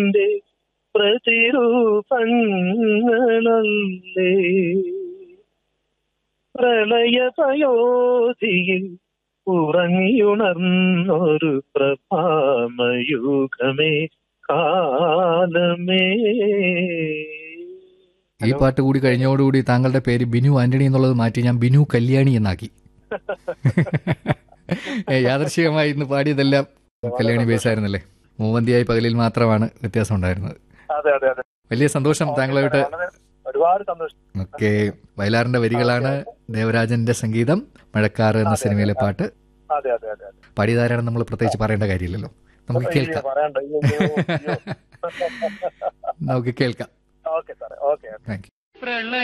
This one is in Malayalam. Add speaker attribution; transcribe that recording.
Speaker 1: നിന്റെ പ്രതിരൂപങ്ങളല്ലേ പ്രളയപയോധിയിൽ ഉറങ്ങിയുണർന്നൊരു പ്രഭാമയുഗമേ കാലമേ
Speaker 2: ഈ പാട്ട് കൂടി കഴിഞ്ഞോടുകൂടി താങ്കളുടെ പേര് ബിനു ആന്റണി എന്നുള്ളത് മാറ്റി ഞാൻ ബിനു കല്യാണി എന്നാക്കി ഏ, യാദൃശ്ചികമായി ഇന്ന് പാടിയതെല്ലാം കല്യാണി ബേസ് ആയിരുന്നല്ലേ മൂവന്തിയായി പകലിൽ മാത്രമാണ് വ്യത്യാസം ഉണ്ടായിരുന്നത്
Speaker 1: അതെ അതെ അതെ
Speaker 2: വലിയ സന്തോഷം താങ്കളുമായിട്ട്
Speaker 1: വളരെ ഒരുപാട് സന്തോഷം
Speaker 2: ഒക്കെ വയലാറിന്റെ വരികളാണ് ദേവരാജന്റെ സംഗീതം മഴക്കാറ് എന്ന സിനിമയിലെ പാട്ട്
Speaker 1: അതെ അതെ അതെ അതെ
Speaker 2: പാടിയതാരാണ് നമ്മൾ പ്രത്യേകിച്ച് പറയേണ്ട കാര്യമില്ലല്ലോ നമുക്ക്
Speaker 1: അയ്യോ,
Speaker 2: കേൾക്കാം
Speaker 1: പറയണ്ട അയ്യോ, അയ്യോ, അയ്യോ.
Speaker 2: നമുക്ക് കേൾക്കാം
Speaker 1: ഓക്കെ സാറേ ഓക്കെ
Speaker 2: താങ്ക് യു
Speaker 3: പ്രളയ